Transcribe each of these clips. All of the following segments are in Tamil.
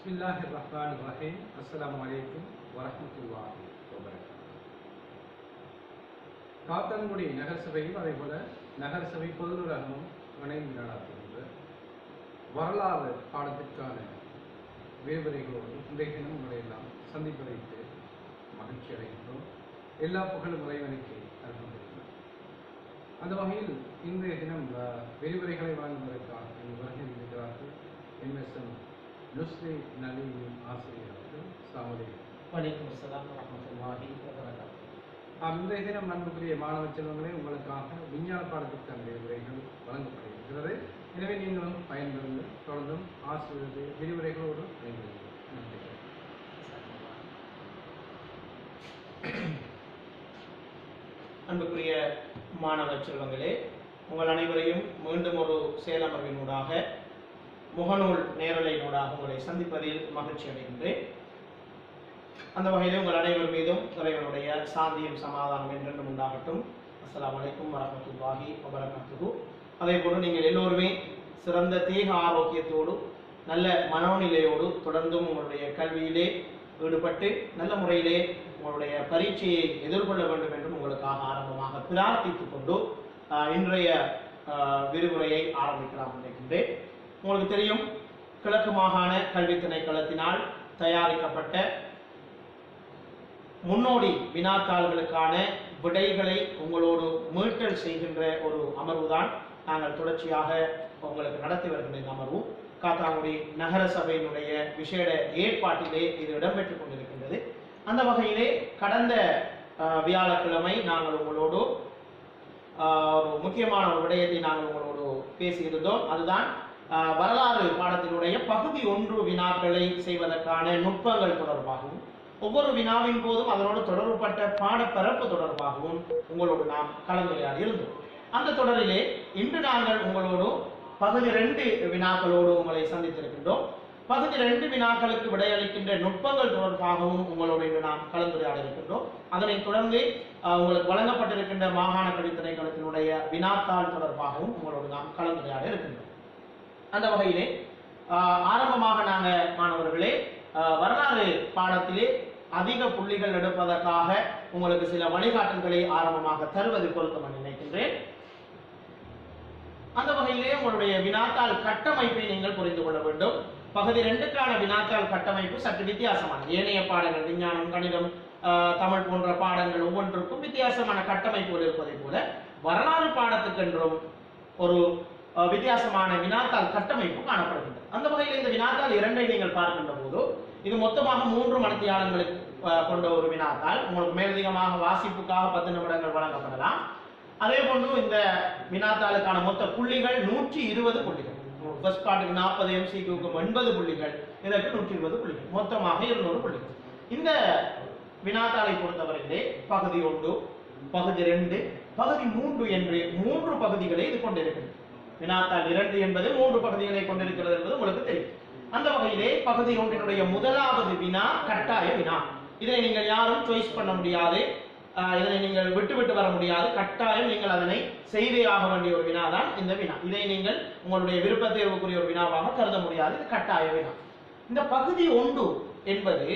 பிஸ்மில்லாஹிர் ரஹ்மான் ரஹீம் அஸ்ஸலாமு அலைக்கும் வரஹ்மத்துல்லாஹி வபரகாத்துஹு காத்தான்குடி நகரசபையும் அதே போல நகரசபை பொதுநூலகமும் இணைந்து நடாத்துகின்ற வரலாறு பாடத்திற்கான விரிவுரைகளோடு இன்றைய தினம் உங்களை எல்லாம் சந்திப்பதற்கு மகிழ்ச்சி அடைகின்றோம் எல்லா புகழும் இறைவனுக்கு அனுப்பியிருக்கிறோம் அந்த வகையில் இன்றைய தினம் அஹ், விரிவுரைகளை வழங்குவதற்காக இங்கு வருகை இருக்கிறார்கள் எம்எஸ்எம் நுஸ்ரி நலீமின் ஆசிரியர் அவர்கள் சாமலை வலைக்கம் அஸ்ஸலாம் வரஹ்மத்துல்லாஹி வபரகாத்துஹு ஆம், இன்றைய தினம் அன்புக்குரிய மாணவ செல்வங்களே உங்களுக்காக விஞ்ஞான பாடத்திற்கான விரிவுரைகள் வழங்கப்பட இருக்கிறது எனவே நீங்களும் பயன்பெறுங்கள் தொடர்ந்தும் ஆசிரியர் விரிவுரைகளோடு இணைந்திருங்கள் நன்றி அன்புக்குரிய மாணவ செல்வங்களே உங்கள் அனைவரையும் மீண்டும் ஒரு செயலமர்வினூடாக முகநூல் நேரலையினூடாக உங்களை சந்திப்பதில் மகிழ்ச்சி அடைகின்றேன் அந்த வகையில் உங்கள் அனைவர் மீதும் இறைவனுடைய சாந்தியும் சமாதானம் என்றென்றும் உண்டாகட்டும் அஸ்ஸலாமு அலைக்கும் வரஹ்மத்துல்லாஹி வபரகாத்துஹு அதே போன்று நீங்கள் எல்லோருமே சிறந்த தேக ஆரோக்கியத்தோடு நல்ல மனோநிலையோடு தொடர்ந்தும் உங்களுடைய கல்வியிலே ஈடுபட்டு நல்ல முறையிலே உங்களுடைய பரீட்சையை எதிர்கொள்ள வேண்டும் என்றும் உங்களுக்காக ஆரம்பமாக பிரார்த்தித்துக் கொண்டு ஆஹ், இன்றைய ஆஹ், விரிவுரையை ஆரம்பிக்கலாம் நினைக்கின்றேன் உங்களுக்கு தெரியும் கிழக்கு மாகாண கல்வி திணைக்களத்தினால் தயாரிக்கப்பட்ட முன்னோடி வினாத்தாள்களுக்கான விடைகளை உங்களோடு மீட்டல் செய்கின்ற ஒரு அமர்வுதான் நாங்கள் தொடர்ச்சியாக உங்களுக்கு நடத்தி வருகின்ற இந்த அமர்வு காத்தாங்குடி நகர சபையினுடைய விசேட ஏற்பாட்டிலே இது இடம்பெற்றுக் கொண்டிருக்கின்றது அந்த வகையிலே கடந்த அஹ், வியாழக்கிழமை நாங்கள் உங்களோடு ஆஹ், ஒரு முக்கியமான ஒரு விடயத்தை நாங்கள் உங்களோடு பேசியிருந்தோம் அதுதான் ஆஹ், வரலாறு பாடத்தினுடைய பகுதி ஒன்று வினாக்களை செய்வதற்கான நுட்பங்கள் தொடர்பாகவும் ஒவ்வொரு வினாவின் போதும் அதனோடு தொடர்புபட்ட பாடப்பரப்பு தொடர்பாகவும் உங்களோடு நாம் கலந்துரையாடி இருந்தோம் அந்த தொடரிலே இன்று நாங்கள் உங்களோடு பகுதி ரெண்டு வினாக்களோடு உங்களை சந்தித்திருக்கின்றோம் பகுதி ரெண்டு வினாக்களுக்கு விடையளிக்கின்ற நுட்பங்கள் தொடர்பாகவும் உங்களோடு இன்று நாம் கலந்துரையாட இருக்கின்றோம் அதனைத் தொடர்ந்து ஆஹ், உங்களுக்கு வழங்கப்பட்டிருக்கின்ற மாகாண கல்வித் திணைக்களத்தினுடைய வினாத்தாள் தொடர்பாகவும் உங்களோடு நாம் கலந்துரையாட இருக்கின்றோம் அந்த வகையிலே ஆஹ், ஆரம்பமாக நாங்க மாணவர்களே ஆஹ், வரலாறு பாடத்திலே அதிக புள்ளிகள் எடுப்பதற்காக உங்களுக்கு சில வழிகாட்டல்களை ஆரம்பமாக தருவது பொருத்தம் என நினைக்கின்றேன் அந்த வகையிலே உங்களுடைய வினாத்தாள் கட்டமைப்பை நீங்கள் புரிந்து கொள்ள வேண்டும் பகுதி ரெண்டுக்கான வினாத்தாள் கட்டமைப்பு சற்று வித்தியாசமானது ஏனைய பாடங்கள் விஞ்ஞானம் கணிதம் ஆஹ், தமிழ் போன்ற பாடங்கள் ஒவ்வொன்றுக்கும் வித்தியாசமான கட்டமைப்புகள் இருப்பதை போல வரலாறு பாடத்துக்கென்றும் ஒரு ஆஹ், வித்தியாசமான வினாத்தாள் கட்டமைப்பு காணப்படுகின்றது அந்த வகையில் இந்த வினாத்தாள் இரண்டை நீங்கள் பார்க்கின்ற போது இது மொத்தமாக மூன்று மணித்தியாலங்களுக்கு ஆஹ், கொண்ட ஒரு வினாத்தாள் உங்களுக்கு மேலதிகமாக வாசிப்புக்காக பத்து நிமிடங்கள் வழங்கப்படலாம் அதே போன்று இந்த வினாத்தாளுக்கான மொத்த புள்ளிகள் நூற்றி இருபது புள்ளிகள் ஃபர்ஸ்ட் பார்ட்டுக்கு நாற்பது எம்சிக்கு எண்பது புள்ளிகள் இதற்கு நூற்றி இருபது புள்ளிகள் மொத்தமாக இருநூறு புள்ளிகள் இந்த வினாத்தாளை பொறுத்தவரையிலே பகுதி ஒன்று பகுதி ரெண்டு பகுதி மூன்று என்று மூன்று பகுதிகளை இது கொண்டிருக்கிறது வினாத்தாள் இரண்டு என்பது மூன்று பகுதிகளை கொண்டிருக்கிறது என்பது உங்களுக்கு தெரியும் அந்த வகையிலே பகுதி ஒன்றினுடைய முதலாவது வினா கட்டாய வினா இதை நீங்கள் யாரும் சாய்ஸ் பண்ண முடியாது ஆஹ் இதனை நீங்கள் விட்டு விட்டு வர முடியாது கட்டாயம் நீங்கள் அதனை செய்தே ஆக வேண்டிய ஒரு வினா தான் இந்த வினா இதை நீங்கள் உங்களுடைய விருப்ப தேர்வுக்குரிய ஒரு வினாவாக கருத முடியாது இது கட்டாய வினா இந்த பகுதி ஒன்று என்பது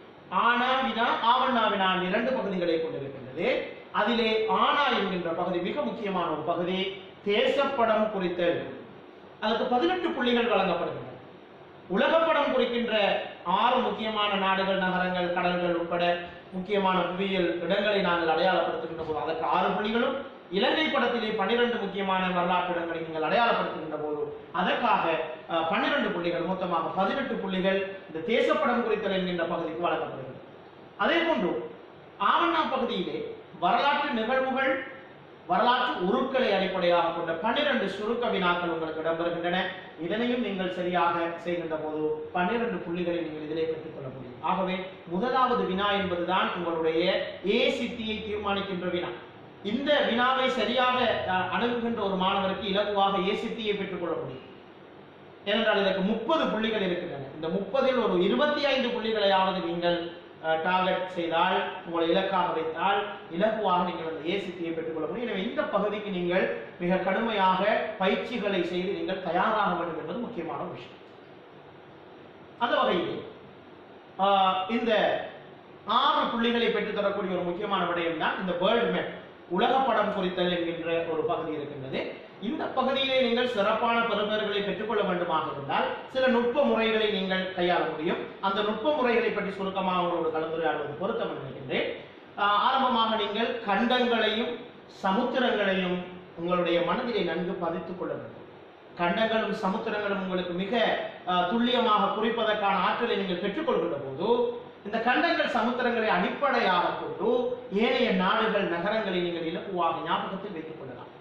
ஆனா வினா ஆவண்ணா வினா என்ற இரண்டு பகுதிகளை கொண்டிருக்கின்றது அதிலே ஆனா என்கின்ற பகுதி மிக முக்கியமான ஒரு பகுதி தேசப்படம் குறித்தல் அதற்கு பதினெட்டு புள்ளிகள் வழங்கப்படுகின்றன உலகப்படம் குறிக்கின்ற ஆறு முக்கியமான நாடுகள் நகரங்கள் கடல்கள் உட்பட முக்கியமான புவியியல் இடங்களை நாங்கள் அடையாளப்படுத்துகின்ற போது அதற்கு ஆறு புள்ளிகளும் இலங்கை படத்திலே பன்னிரண்டு முக்கியமான வரலாற்று இடங்களை நீங்கள் அடையாளப்படுத்துகின்ற போது அதற்காக அஹ், பன்னிரண்டு புள்ளிகள் மொத்தமாக பதினெட்டு புள்ளிகள் இந்த தேசப்படம் குறித்தல் என்கின்ற பகுதிக்கு வழங்கப்படுகிறது அதே போன்று ஆவண்ணா பகுதியிலே வரலாற்று நிகழ்வுகள் வரலாற்று உருக்களை அடிப்படையாக கொண்ட பன்னிரண்டு சுருக்க வினாக்கள் உங்களுக்கு இடம்பெறுகின்றன இதனையும் நீங்கள் சரியாக செய்கின்ற போது பன்னிரண்டு புள்ளிகளை நீங்கள் இதிலே பெற்றுக்கொள்ள முடியும் ஆகவே முதலாவது வினா என்பதுதான் உங்களுடைய ஏ சித்தியை தீர்மானிக்கின்ற வினா இந்த வினாவை சரியாக அஹ், அணுகுகின்ற ஒரு மாணவருக்கு இலகுவாக ஏ சித்தியை பெற்றுக்கொள்ள முடியும் ஏனென்றால் இதற்கு முப்பது புள்ளிகள் இருக்கின்றன இந்த முப்பதில் ஒரு இருபத்தி ஐந்து புள்ளிகளையாவது நீங்கள் டார்கெட் செய்தால் உங்களை இலக்காக வைத்தால் இலகுவாக நீங்கள் அந்த ஏசித்தியை பெற்றுக்கொள்ள முடியும் எனவே இந்த பகுதிக்கு நீங்கள் மிக கடுமையாக பயிற்சிகளை செய்து நீங்கள் தயாராக வேண்டும் என்பது முக்கியமான விஷயம் அந்த வகையில் ஆஹ், இந்த ஆறு புள்ளிகளை பெற்றுத் தரக்கூடிய ஒரு முக்கியமான விடயம் தான் இந்த வேர்ல்ட் மேப் உலக படம் குறித்தல் என்கின்ற ஒரு பகுதி இருக்கின்றது இந்த பகுதியிலே நீங்கள் சிறப்பான பெறுபர்களை பெற்றுக்கொள்ள வேண்டுமாக இருந்தால் சில நுட்ப முறைகளை நீங்கள் கையாள முடியும் அந்த நுட்ப முறைகளை பற்றி சுருக்கமாக உங்களோடு கலந்துரையாடுவது பொருத்தம் என்று நினைக்கின்றேன் ஆஹ், ஆரம்பமாக நீங்கள் கண்டங்களையும் சமுத்திரங்களையும் உங்களுடைய மனதிலே நன்கு பதித்துக் கொள்ள வேண்டும் கண்டங்களும் சமுத்திரங்களும் உங்களுக்கு மிக ஆஹ், துல்லியமாக குறிப்பதற்கான ஆற்றலை நீங்கள் பெற்றுக்கொள்கின்ற போது இந்த கண்டங்கள் சமுத்திரங்களை அடிப்படையாக கொண்டு ஏனைய நாடுகள் நகரங்களை நீங்கள் இலக்குவாக ஞாபகத்தில் வைத்துக் கொள்ளலாம்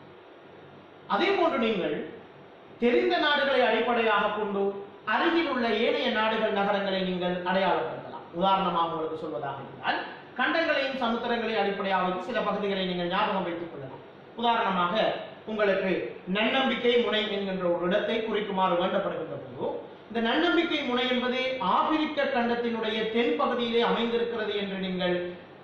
அதே போன்று நீங்கள் தெரிந்த நாடுகளை அடிப்படையாக கொண்டு அருகில் உள்ள ஏனைய நாடுகள் நகரங்களை நீங்கள் அடையாளப்படுத்தலாம் உதாரணமாக உங்களுக்கு சொல்வதாக இருந்தால் கண்டங்களையும் சமுத்திரங்களையும் அடிப்படையாக வைத்து சில பகுதிகளை நீங்கள் ஞாபகம் வைத்துக் கொள்ளலாம் உதாரணமாக உங்களுக்கு நன்னம்பிக்கை முனை என்கின்ற ஒரு இடத்தை குறிக்குமாறு வேண்டப்படுகின்ற போது இந்த நன்னம்பிக்கை முனை என்பது ஆப்பிரிக்க கண்டத்தினுடைய தென் பகுதியிலே அமைந்திருக்கிறது என்று நீங்கள்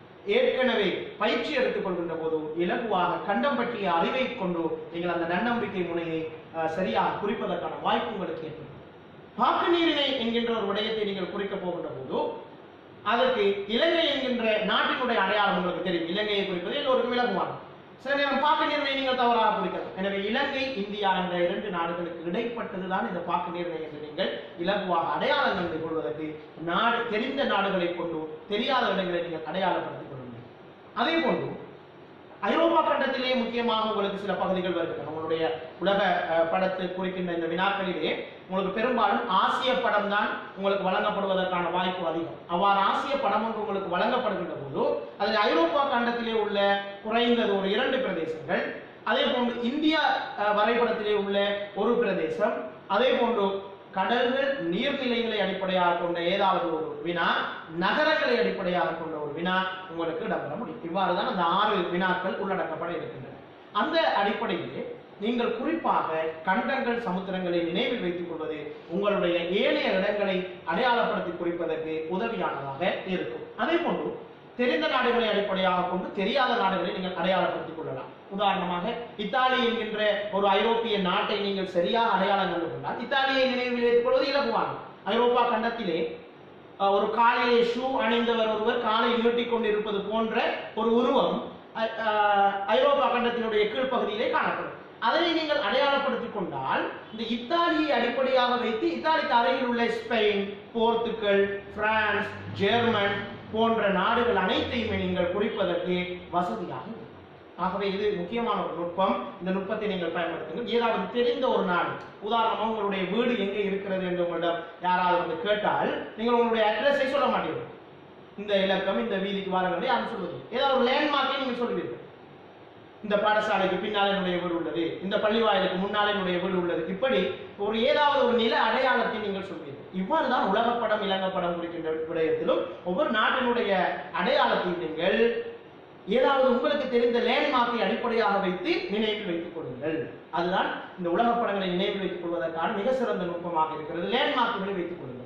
ஏற்கனவே பயிற்சி எடுத்துக் கொள்கின்ற போது இலகுவாக கண்டம் பற்றிய அறிவை கொண்டு நீங்கள் அந்த நன்னம்பிக்கை முனையை அஹ், சரியாக குறிப்பதற்கான வாய்ப்பு உங்களுக்கு ஏற்படும் பாக்கு நீரிணை என்கின்ற ஒரு விடயத்தை நீங்கள் குறிக்க போகின்ற போது அதற்கு இலங்கை என்கின்ற நாட்டினுடைய அடையாளம் உங்களுக்கு தெரியும் இலங்கையை குறிப்பது எல்லோருக்கும் இலகுவான சில நேரம் பாக்கு நீரிணை நீங்கள் தவறாக குறிக்கலாம் எனவே இலங்கை இந்தியா என்ற இரண்டு நாடுகளுக்கு இடைப்பட்டதுதான் இந்த பாக்கு நீரிணை என்று நீங்கள் இலகுவாக அடையாளம் கண்டு கொள்வதற்கு நாடு தெரிந்த நாடுகளை கொண்டு தெரியாத இடங்களை நீங்கள் அடையாளப்படுத்திக் கொள்ள முடியும் அதே போன்று ஐரோப்பா கண்டத்திலே முக்கியமாக உங்களுக்கு சில பகுதிகள் வருகின்றன உங்களுடைய உலக அஹ், படத்தை குறிக்கின்ற இந்த வினாக்களிலே உங்களுக்கு பெரும்பாலும் ஆசிய படம் தான் உங்களுக்கு வழங்கப்படுவதற்கான வாய்ப்பு அதிகம் அவ்வாறு ஆசிய படம் ஒன்று உங்களுக்கு வழங்கப்படுகின்ற போது அதில் ஐரோப்பா கண்டத்திலே உள்ள குறைந்தது ஒரு இரண்டு பிரதேசங்கள் அதே போன்று இந்தியா அஹ், வரைபடத்திலே உள்ள ஒரு பிரதேசம் அதே போன்று கடல்கள் நீர்நிலைகளை அடிப்படையாக கொண்ட ஏதாவது ஒரு வினா நகரங்களை அடிப்படையாக கொண்ட ஒரு வினா உங்களுக்கு இடம்பெற முடியும் இவ்வாறு தான் அந்த ஆறு வினாக்கள் உள்ளடக்கப்பட இருக்கின்றன அந்த அடிப்படையிலே நீங்கள் குறிப்பாக கண்டங்கள் சமுத்திரங்களை நினைவில் வைத்துக் கொள்வது உங்களுடைய ஏனைய இடங்களை அடையாளப்படுத்தி குறிப்பதற்கு உதவியானதாக இருக்கும் அதே போன்று தெரிந்த நாடுகளை அடிப்படையாக கொண்டு தெரியாத நாடுகளை நீங்கள் அடையாளப்படுத்திக் கொள்ளலாம் உதாரணமாக இத்தாலி என்கின்ற ஒரு ஐரோப்பிய நாட்டை நீங்கள் சரியாக அடையாளம் கண்டு கொண்டால் இத்தாலியை நினைவில் வைத்துக் கொள்வது இலகுவான ஐரோப்பா கண்டத்திலே அஹ், ஒரு காலிலே ஷூ அணிந்தவர் ஒருவர் காலை நீட்டிக் கொண்டிருப்பது போன்ற ஒரு உருவம் அஹ், அஹ், ஐரோப்பா கண்டத்தினுடைய கீழ்ப்பகுதியிலே காணப்படும் அதனை நீங்கள் அடையாளப்படுத்திக் கொண்டால் இந்த இத்தாலியை அடிப்படையாக வைத்து இத்தாலிக்கு அருகில் உள்ள ஸ்பெயின் போர்த்துகல் பிரான்ஸ் ஜெர்மன் போன்ற நாடுகள் அனைத்தையுமே நீங்கள் குறிப்பதற்கு வசதியாக இருக்கும் ஆகவே இது முக்கியமான ஒரு நுட்பம் இந்த நுட்பத்தை நீங்கள் பயன்படுத்துங்கள் ஏதாவது தெரிந்த ஒரு நாடு உதாரணமாக உங்களுடைய வீடு எங்கே இருக்கிறது என்று உங்களிடம் யாராவது வந்து கேட்டால் நீங்கள் உங்களுடைய அட்ரஸை சொல்ல மாட்டீர்கள் இந்த இலக்கம் இந்த வீதிக்கு வாருங்கள் யாரும் சொல்வது ஏதாவது ஒரு லேண்ட்மார்க்கை நீங்கள் சொல்வீர்கள் இந்த பாடசாலைக்கு பின்னால் என்னுடைய வீடு உள்ளது இந்த பள்ளி வாயிலுக்கு முன்னால் என்னுடைய வீடு உள்ளது இப்படி ஒரு ஏதாவது ஒரு நில அடையாளத்தை நீங்கள் சொல்வீர்கள் இவ்வாறு தான் உலகப்படம் இலங்கப்படம் குறிக்கின்ற விடயத்திலும் ஒவ்வொரு நாட்டினுடைய அடையாளத்தையும் நீங்கள் ஏதாவது உங்களுக்கு தெரிந்த லேண்ட்மார்க்கை அடிப்படையாக வைத்து நினைவில் வைத்துக் கொள்ளுங்கள் அதுதான் இந்த உலகப் படங்களை நினைவில் வைத்துக் கொள்வதற்கான மிக சிறந்த நுட்பமாக இருக்கிறது லேண்ட்மார்க்குகளை வைத்துக் கொள்ளுங்கள்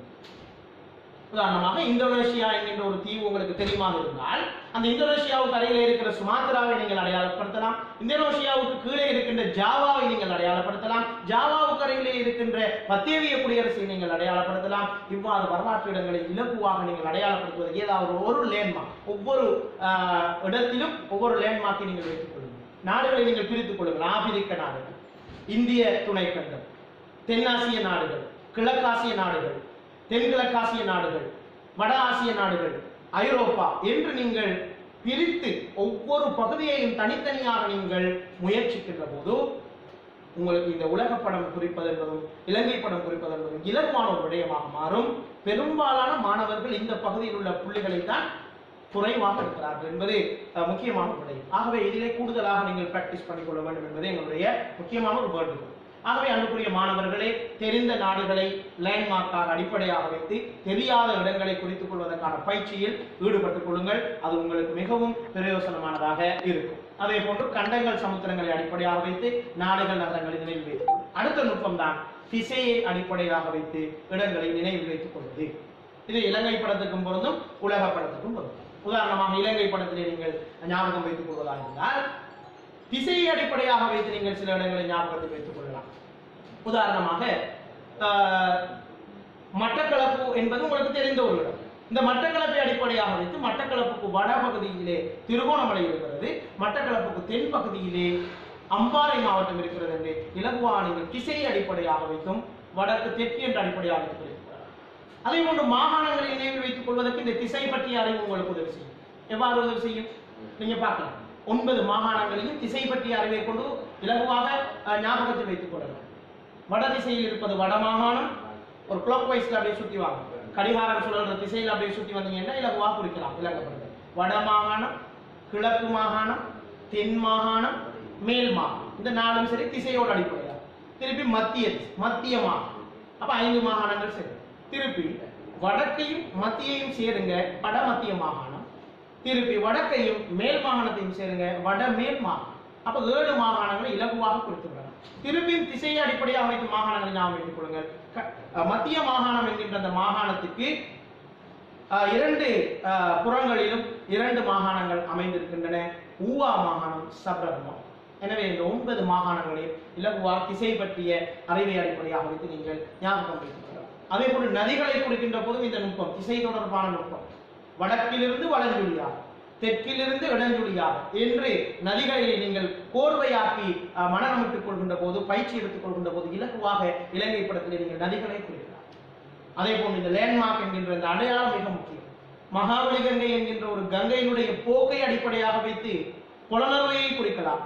உதாரணமாக இந்தோனேஷியா என்கின்ற ஒரு தீவு உங்களுக்கு தெரியுமாக இருந்தால் அந்த இந்தோனேஷியாவுக்கு அருகில் இருக்கிற சுமாத்ராவை நீங்கள் அடையாளப்படுத்தலாம் இந்தோனேஷியாவுக்கு கீழே இருக்கின்ற ஜாவாவை நீங்கள் அடையாளப்படுத்தலாம் ஜாவாவுக்கு அருகிலே இருக்கின்ற பத்தேவிய குடியரசை நீங்கள் அடையாளப்படுத்தலாம் இவ்வாறு வரலாற்று இடங்களை இலகுவாக நீங்கள் அடையாளப்படுத்துவது ஏதாவது ஒரு லேண்ட்மார்க் ஒவ்வொரு ஆஹ், இடத்திலும் ஒவ்வொரு லேண்ட்மார்க்கை நீங்கள் வைத்துக் கொள்ளுங்கள் நாடுகளை நீங்கள் பிரித்துக் கொள்ளுங்கள் ஆப்பிரிக்க நாடுகள் இந்திய துணைக்கண்டம் தென்னாசிய நாடுகள் கிழக்காசிய நாடுகள் தென்கிழக்காசிய நாடுகள் வட ஆசிய நாடுகள் ஐரோப்பா என்று நீங்கள் பிரித்து ஒவ்வொரு பகுதியையும் தனித்தனியாக நீங்கள் முயற்சிக்கின்ற போது உங்களுக்கு இந்த உலக படம் குறிப்பது என்பதும் இலங்கை படம் குறிப்பது என்பதும் இலகுவான ஒரு விடயமாக மாறும் பெரும்பாலான மாணவர்கள் இந்த பகுதியில் உள்ள புள்ளிகளை தான் குறைவாக இருக்கிறார்கள் என்பது அஹ், முக்கியமான ஒரு விடயம் ஆகவே இதிலே கூடுதலாக நீங்கள் பிராக்டிஸ் பண்ணிக்கொள்ள வேண்டும் என்பது எங்களுடைய முக்கியமான ஒரு வேண்டுகோள் ஆகவே அன்புக்குரிய மாணவர்களே தெரிந்த நாடுகளை லேண்ட்மார்க்காக அடிப்படையாக வைத்து தெரியாத இடங்களை குறித்துக் கொள்வதற்கான பயிற்சியில் ஈடுபட்டுக் கொள்ளுங்கள் அது உங்களுக்கு மிகவும் பிரயோசனமானதாக இருக்கும் அதே போன்று கண்டங்கள் சமுத்திரங்களை அடிப்படையாக வைத்து நாடுகள் நகரங்களை நினைவில் வைத்துக் கொள்ளுங்கள். அடுத்த நுட்பம் தான் திசையை அடிப்படையாக வைத்து இடங்களை நினைவில் வைத்துக் கொள்வது இது இலங்கை படத்துக்கும் பொருந்தும் உலக படத்துக்கும் பொருந்தும் உதாரணமாக இலங்கை படத்திலே நீங்கள் ஞாபகம் வைத்துக் கொள்வதாக இருந்தால் திசையை அடிப்படையாக வைத்து நீங்கள் சில இடங்களை ஞாபகத்தில் வைத்துக் கொள்ளலாம் உதாரணமாக ஆஹ், மட்டக்களப்பு என்பது உங்களுக்கு தெரிந்த ஒரு இடம் இந்த மட்டக்களப்பை அடிப்படையாக வைத்து மட்டக்களப்புக்கு வடபகுதியிலே திருகோணமலை இருக்கிறது மட்டக்களப்புக்கு தென் பகுதியிலே அம்பாறை மாவட்டம் இருக்கிறது என்று இலகுவா நீங்கள் திசையை அடிப்படையாக வைத்தும் வடக்கு தெற்கு என்ற அடிப்படையாக வைத்து குறிப்பிட்டார் அதே போன்று மாகாணங்களை நினைவில் வைத்துக் கொள்வதற்கு இந்த திசை பற்றிய அறிவு உங்களுக்கு உதவி செய்யும் எவ்வாறு உதவி செய்யும் நீங்க பார்க்கலாம் ஒன்பது மாகாணங்களையும் திசை பற்றிய அறிவை கொண்டு இலகுவாக அஹ், ஞாபகத்தில் வைத்துக் கொள்ளலாம் வட திசையில் இருப்பது வட மாகாணம் ஒரு கிளாக் வைஸ்ல அப்படியே சுத்தி வாங்க கடிகாரம் சுழல்ற திசையில் அப்படியே சுத்தி வந்தீங்கன்னா இலகுவாக குறிக்கலாம் இலங்கப்படுது வட மாகாணம் கிழக்கு மாகாணம் தென் மாகாணம் மேல் மாகாணம் இந்த நாலும் சரி திசையோட அடிப்படையா திருப்பி மத்திய மத்திய மாகாணம் அப்ப ஐந்து மாகாணங்கள் சரி திருப்பி வடக்கையும் மத்தியையும் சேருங்க வட மத்திய மாகாணம் திருப்பி வடக்கையும் மேல் மாகாணத்தையும் சேருங்க வட மேல் மாகாணம் அப்ப ஏழு மாகாணங்களை இலகுவாக குறித்து விடலாம் திருப்பியும் திசையை அடிப்படையாக வைத்து மாகாணங்களை ஞாபகம் வைத்துக் கொள்ளுங்கள் க- அஹ் மத்திய மாகாணம் என்கின்ற அந்த மாகாணத்துக்கு அஹ், இரண்டு அஹ், புறங்களிலும் இரண்டு மாகாணங்கள் அமைந்திருக்கின்றன ஊவா மாகாணம் சப்ரகமம் எனவே இந்த ஒன்பது மாகாணங்களையும் இலகுவா திசை பற்றிய அறிவை அடிப்படையாக வைத்து நீங்கள் ஞாபகம் வைத்துக் கொள்ளலாம் அதே போன்று நதிகளை குறிக்கின்ற போதும் இந்த நுட்பம் திசை தொடர்பான நுட்பம் வடக்கிலிருந்து வடஞ்சுழியாக தெற்கிலிருந்து இடஞ்சுழியாக என்று நதிகளை நீங்கள் கோர்வையாக்கி அஹ், மனநமிட்டுக் கொள்கின்ற போது பயிற்சி எடுத்துக் கொள்கின்ற போது இலகுவாக இலங்கை படத்தில் நீங்கள் நதிகளை குறிக்கலாம் அதே போன்று இந்த லேண்ட்மார்க் என்கின்ற இந்த அடையாளம் மிக முக்கியம் மகாபலி கங்கை என்கின்ற ஒரு கங்கையினுடைய போக்கை அடிப்படையாக வைத்து புலனர்வையை குறிக்கலாம்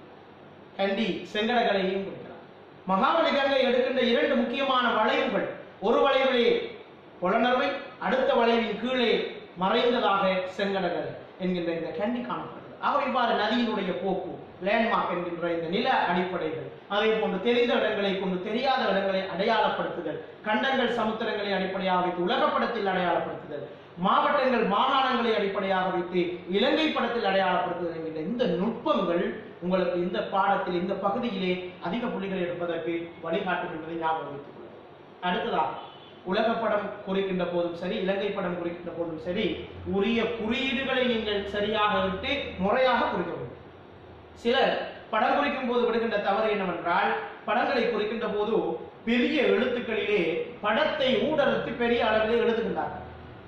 கண்டி செங்கடகலையும் குறிக்கலாம் மகாபலி கங்கை எடுக்கின்ற இரண்டு முக்கியமான வளைவுகள் ஒரு வளைவிலே புலனர்வை அடுத்த வளைவின் கீழே மறைந்ததாக செங்கடகலை என்கின்ற இந்த கண்டி காணப்படுகிறது ஆக இவ்வாறு நதியினுடைய போக்கு லேண்ட்மார்க் என்கின்ற இந்த நில அடிப்படைகள் அதே போன்று தெரிந்த இடங்களை கொண்டு தெரியாத இடங்களை அடையாளப்படுத்துதல் கண்டங்கள் சமுத்திரங்களை அடிப்படையாக வைத்து உலகப்படத்தில் அடையாளப்படுத்துதல் மாவட்டங்கள் மாகாணங்களை அடிப்படையாக வைத்து இலங்கை படத்தில் அடையாளப்படுத்துதல் என்கின்ற இந்த நுட்பங்கள் உங்களுக்கு இந்த பாடத்தில் இந்த பகுதியிலே அதிக புள்ளிகள் எடுப்பதற்கு வழிகாட்டும் என்பதை ஞாபகம் வைத்துக் கொள்ளுங்கள் அடுத்ததாக உலக படம் குறிக்கின்ற போதும் சரி இலங்கை படம் குறிக்கின்ற போதும் சரி உரிய குறியீடுகளை நீங்கள் சரியாக விட்டு முறையாக குறிக்க வேண்டும் சிலர் படம் குறிக்கும் போது விடுகின்ற தவறு என்னவென்றால் படங்களை குறிக்கின்ற போது பெரிய எழுத்துக்களிலே படத்தை ஊடறுத்து பெரிய அளவிலே எழுதுகின்றார்கள்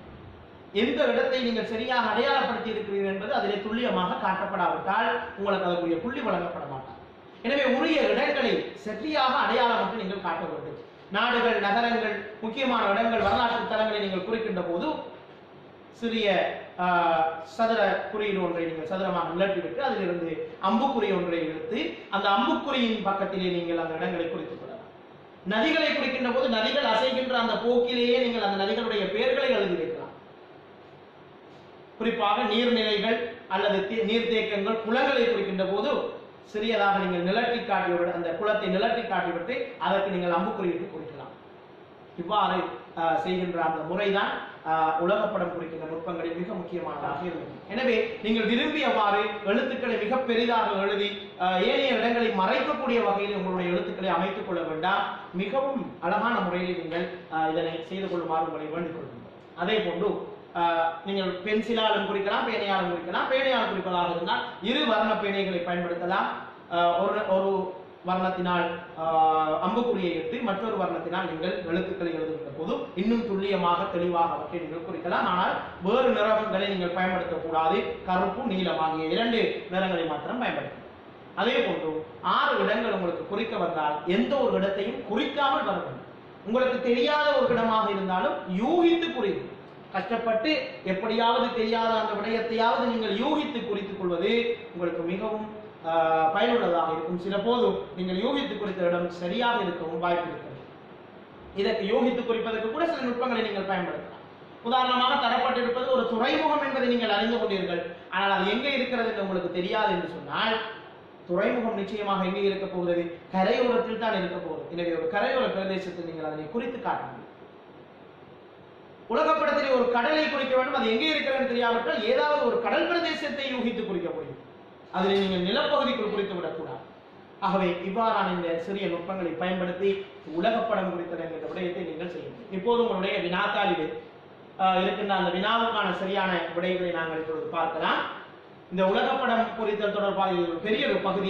எந்த இடத்தை நீங்கள் சரியாக அடையாளப்படுத்தி இருக்கிறீர்கள் என்பது அதிலே துல்லியமாக காட்டப்படாவிட்டால் உங்களுக்கு அதற்குரிய புள்ளி வழங்கப்பட மாட்டார் எனவே உரிய இடங்களை சரியாக அடையாளமிட்டு நீங்கள் காட்ட வேண்டும் நாடுகள் நகரங்கள் முக்கியமான இடங்கள் வரலாற்று தலங்களை நீங்கள் குறிக்கின்ற போது சிறிய ஆஹ், சதுர குறியீடு ஒன்றை நீங்கள் சதுரமாக நிலட்டிவிட்டு அதிலிருந்து அம்புக்குறி ஒன்றை எடுத்து அந்த அம்புக்குறியின் பக்கத்திலே நீங்கள் அந்த இடங்களை குறித்துக் கொள்ளலாம் நதிகளை குறிக்கின்ற போது நதிகள் அசைகின்ற அந்த போக்கிலேயே நீங்கள் அந்த நதிகளுடைய பெயர்களை எழுதி வைக்கலாம் குறிப்பாக நீர்நிலைகள் அல்லது தே- நீர்த்தேக்கங்கள் குளங்களை குறிக்கின்ற போது சிறியதாக நீங்கள் நிலட்டி காட்டிவிட்டு அந்த குளத்தை நிலட்டி காட்டிவிட்டு அதற்கு நீங்கள் அம்புக்குறியிட்டு குறிக்கலாம் இவ்வாறு ஆஹ், செய்கின்ற அந்த முறைதான் ஆஹ், உலகப்படம் குறிக்கின்ற நுட்பங்களில் மிக முக்கியமானதாக இருந்தது எனவே நீங்கள் விரும்பியவாறு எழுத்துக்களை மிக பெரிதாக எழுதி ஆஹ், ஏனைய இடங்களை மறைக்கக்கூடிய வகையில் உங்களுடைய எழுத்துக்களை அமைத்துக் கொள்ள வேண்டாம் மிகவும் அழகான முறையில் நீங்கள் ஆஹ், இதனை செய்து கொள்ளுமாறு உங்களை வேண்டிக் கொள்கின்றோம் அதே போன்று ஆஹ், நீங்கள் பென்சிலாலும் குறிக்கலாம் பேனையாலும் குறிக்கலாம் பேனையால் குறிப்பதாக இருந்தால் இரு வர்ண பேனைகளை பயன்படுத்தலாம் ஆஹ், ஒரு ஒரு வர்ணத்தினால் ஆஹ், அம்புக்குறியை இட்டு மற்றொரு வர்ணத்தினால் நீங்கள் எழுத்துக்களை எழுதுகின்ற போது இன்னும் துல்லியமாக தெளிவாக அவற்றை நீங்கள் குறிக்கலாம் ஆனால் வேறு நிறங்களை நீங்கள் பயன்படுத்தக்கூடாது கருப்பு நீலம் ஆகிய இரண்டு நிறங்களை மாத்திரம் பயன்படுத்தலாம் அதே போன்று ஆறு இடங்கள் உங்களுக்கு குறிக்க வந்தால் எந்த ஒரு இடத்தையும் குறிக்காமல் வர வேண்டும் உங்களுக்கு தெரியாத ஒரு இடமாக இருந்தாலும் யூகித்து குறிக்கும் கஷ்டப்பட்டு எப்படியாவது தெரியாத அந்த விடயத்தையாவது நீங்கள் யூகித்து குறித்துக் கொள்வது உங்களுக்கு மிகவும் ஆஹ், பயனுள்ளதாக இருக்கும் சில போது நீங்கள் யூகித்து குறித்த இடம் சரியாக இருக்கவும் வாய்ப்பு இருக்கிறது இதற்கு யூகித்து குறிப்பதற்கு கூட சில நுட்பங்களை நீங்கள் பயன்படுத்தலாம் உதாரணமாக தரப்பட்டிருப்பது ஒரு துறைமுகம் என்பதை நீங்கள் அறிந்து கொண்டீர்கள் ஆனால் அது எங்கே இருக்கிறது என்று உங்களுக்கு தெரியாது என்று சொன்னால் துறைமுகம் நிச்சயமாக எங்கே இருக்க போகிறது கரையோரத்தில் தான் இருக்க போகிறது எனவே ஒரு கரையோர பிரதேசத்தில் நீங்கள் அதனை குறித்து காட்ட முடியும் உலகப்படத்திலே ஒரு கடலை குறிக்க வேண்டும் அது எங்கே இருக்கிறது தெரியாவிட்டால் ஏதாவது ஒரு கடல் பிரதேசத்தை யூகித்து குறிக்க முடியும் அதில் நீங்கள் நிலப்பகுதிக்குள் குறித்து விடக்கூடாது ஆகவே இவ்வாறான இந்த சிறிய நுட்பங்களை பயன்படுத்தி உலகப்படம் குறித்த என்ற விடயத்தை நீங்கள் செய்ய முடியும் இப்போது உங்களுடைய வினாத்தாளிலே ஆஹ், இருக்கின்ற அந்த வினாவுக்கான சரியான விடைகளை நாங்கள் இப்பொழுது பார்க்கலாம் இந்த உலகப்படம் குறித்தல் தொடர்பாக இது ஒரு பெரிய ஒரு பகுதி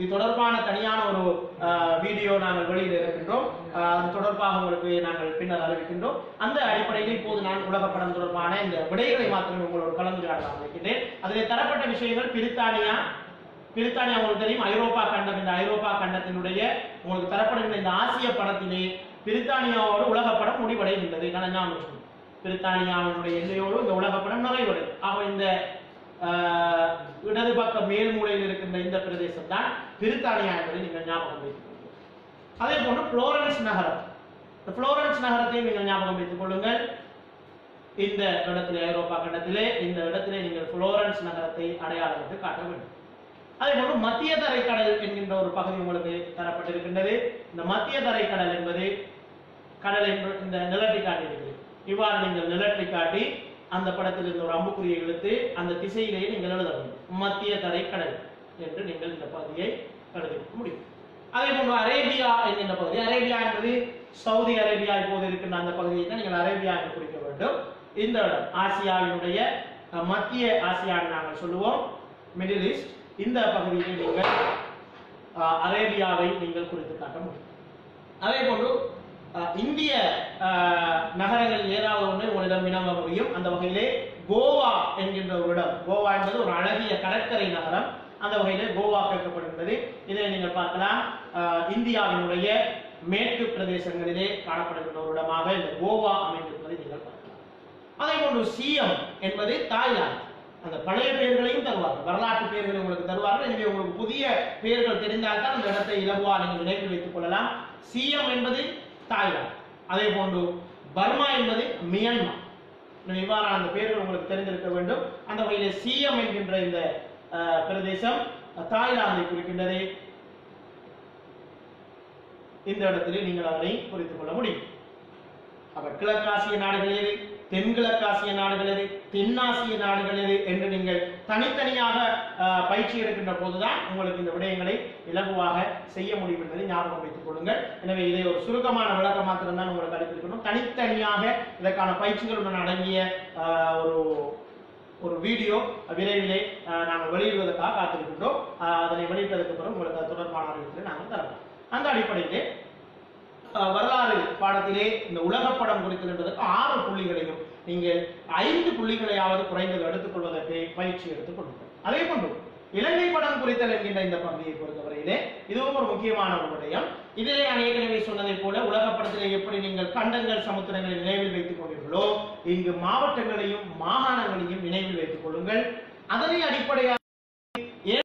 இது தொடர்பான தனியான ஒரு ஆஹ், வீடியோ நாங்கள் வெளியிட இருக்கின்றோம் ஆஹ், அது தொடர்பாக உங்களுக்கு நாங்கள் பின்னர் அறிவிக்கின்றோம் அந்த அடிப்படையில் இப்போது நான் உலகப்படம் தொடர்பான இந்த விடைகளை மாத்திரம் உங்களோடு கலந்துரையாடலாம் இருக்கின்றேன் அதில் தரப்பட்ட விஷயங்கள் பிரித்தானியா பிரித்தானியா உங்களுக்கு தெரியும் ஐரோப்பா கண்டம் இந்த ஐரோப்பா கண்டத்தினுடைய உங்களுக்கு தரப்படுகின்ற இந்த ஆசிய படத்திலே பிரித்தானியாவோடு உலகப்படம் முடிவடைகின்றது நான் ஞாபகம் வச்சுக்கணும். பிரித்தானியாவினுடைய எல்லையோடு இந்த உலகப்படம் நிறைவடையும் ஆக இந்த ஆஹ், இடது பக்க மேல் மூலையில் இருக்கின்ற இந்த பிரதேசம் தான் பிரித்தானியா என்பதை நீங்கள் ஞாபகம் வைத்துக் கொள்ளுங்கள் அதே போன்று புளோரன்ஸ் நகரம் இந்த புளோரன்ஸ் நகரத்தை நீங்கள் ஞாபகம் வைத்துக் கொள்ளுங்கள் இந்த இடத்திலே ஐரோப்பா கண்டத்திலே இந்த இடத்திலே நீங்கள் புளோரன்ஸ் நகரத்தை அடையாளமிட்டு காட்ட வேண்டும் அதே போன்று மத்திய தரைக்கடல் என்கின்ற ஒரு பகுதி உங்களுக்கு தரப்பட்டிருக்கின்றது இந்த மத்திய தரைக்கடல் என்பது கடல் என்று இந்த நிலத்தை காட்டியிருக்கிறது இவ்வாறு நீங்கள் நிலத்தை காட்டி அந்த படத்தில் இருந்த ஒரு அம்புக்குறியை இழுத்து அந்த திசையிலேயே நீங்கள் எழுத வேண்டும் மத்திய தரைக்கடல் என்று நீங்கள் இந்த பகுதியை எழுதி முடியும் அதே போன்று அரேபியா என்கின்ற பகுதி அரேபியா என்பது சவுதி அரேபியா இப்போது இருக்கின்ற அந்த பகுதியை தான் நீங்கள் அரேபியா என்று குறிக்க வேண்டும் இந்த இடம் ஆசியாவினுடைய அஹ், மத்திய ஆசியான்னு நாங்கள் சொல்லுவோம் மிடில் ஈஸ்ட் இந்த பகுதியை நீங்கள் அஹ், அரேபியாவை நீங்கள் குறித்து காட்ட முடியும் அதே போன்று அஹ், இந்திய அஹ், நகரங்களில் ஏதாவது ஒன்று உங்களிடம் வினவ முடியும் அந்த வகையிலே கோவா என்கின்ற ஒரு இடம் கோவா என்பது ஒரு அழகிய கடற்கரை நகரம் அந்த வகையிலே கோவா கேட்கப்படுகின்றது இதை நீங்கள் பார்க்கலாம் அஹ், இந்தியாவினுடைய மேற்கு பிரதேசங்களிலே காணப்படுகின்ற ஒரு இடமாக இந்த கோவா அமைந்திருப்பதை நீங்கள் பார்க்கலாம் அதே போன்று சிஎம் என்பது தாய்லாந்து அந்த பழைய பெயர்களையும் தருவார்கள் வரலாற்று பெயர்களை உங்களுக்கு தருவார்கள் எனவே உங்களுக்கு புதிய பெயர்கள் தெரிந்தால்தான் அந்த இடத்தை இலகுவா நீங்கள் நினைவில் வைத்துக் கொள்ளலாம் சிஎம் என்பது தாய்லாந்து அதே போன்று பர்மா என்பது மியான்மர் எனவே இவ்வாறான அந்த பெயர்கள் உங்களுக்கு தெரிந்திருக்க வேண்டும் அந்த வகையில் சிஎம் என்கின்ற இந்த அஹ், பிரதேசம் தாய்லாந்தை குறிக்கின்றது இந்த இடத்திலே நீங்கள் அதனை குறித்துக் கொள்ள முடியும் அப்ப கிழக்காசிய நாடுகள் எது தென்கிழக்காசிய நாடுகள் எது தென்னாசிய நாடுகள் எது என்று நீங்கள் தனித்தனியாக அஹ், பயிற்சி எடுக்கின்ற போதுதான் உங்களுக்கு இந்த விடயங்களை இலகுவாக செய்ய முடியும் என்பதை ஞாபகம் வைத்துக் கொள்ளுங்கள் எனவே இதை ஒரு சுருக்கமான விளக்கம் மாத்திரம் தான் உங்களுக்கு அளித்திருக்கணும் தனித்தனியாக இதற்கான பயிற்சிகளுடன் அடங்கிய அஹ், ஒரு ஒரு வீடியோ விரைவிலே அஹ், நாங்கள் வெளியிடுவதற்காக காத்திருக்கின்றோம் அஹ், அதனை வெளியிட்டதற்கு பிறகு உங்களுக்கு அது தொடர்பான அறிவித்தலை நாங்கள் தரலாம் அந்த அடிப்படையிலே அஹ், வரலாறு பாடத்திலே இந்த உலகப்படம் குறித்திருந்ததற்கு ஆறு புள்ளிகளையும் நீங்கள் ஐந்து புள்ளிகளையாவது குறைந்தது எடுத்துக்கொள்வதற்கு பயிற்சி எடுத்துக் கொள்ளுங்கள் அதே போன்று இலங்கை படம் குறித்தல் என்கின்ற இந்த பகுதியை பொறுத்தவரையிலே இதுவும் ஒரு முக்கியமான ஒரு விடயம் இதிலே நான் ஏற்கனவே சொன்னதைப் போல உலகப்படத்திலே எப்படி நீங்கள் கண்டங்கள் சமுத்திரங்களை நினைவில் வைத்துக் கொண்டீர்களோ இங்கு மாவட்டங்களையும் மாகாணங்களையும் நினைவில் வைத்துக் கொள்ளுங்கள் அதனை அடிப்படையாக